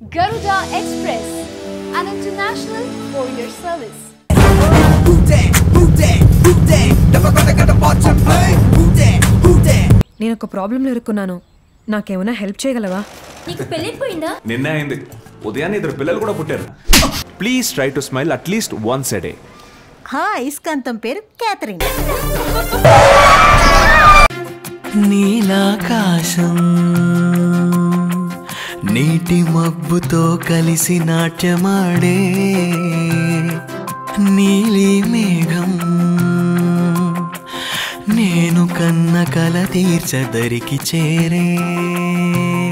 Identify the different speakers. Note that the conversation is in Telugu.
Speaker 1: Garuda Express, an international courier service.
Speaker 2: Who that? Who that? Who that? Never gonna get a watch and play. Who that? Who that?
Speaker 3: నేను ఒక ప్రాబ్లంలో ఇరుక్కున్నాను నాకేమైనా హెల్ప్ చేయగలవా
Speaker 4: నీకు పెళ్ళైపోయిందా
Speaker 5: నిన్నే అయింది ఉదయాన్నే ఇద్దరు పిల్లలు కూడా పుట్టారు please try to smile at least once a day
Speaker 6: హా ఇస్కాంతం పేరు క్యాథరిన్
Speaker 7: నీలాకాశం నీటి మబ్బుతో కలిసి నాట్యమాడే నీలి మేఘం నేను కన్న కల తీర్చదరికి చేరే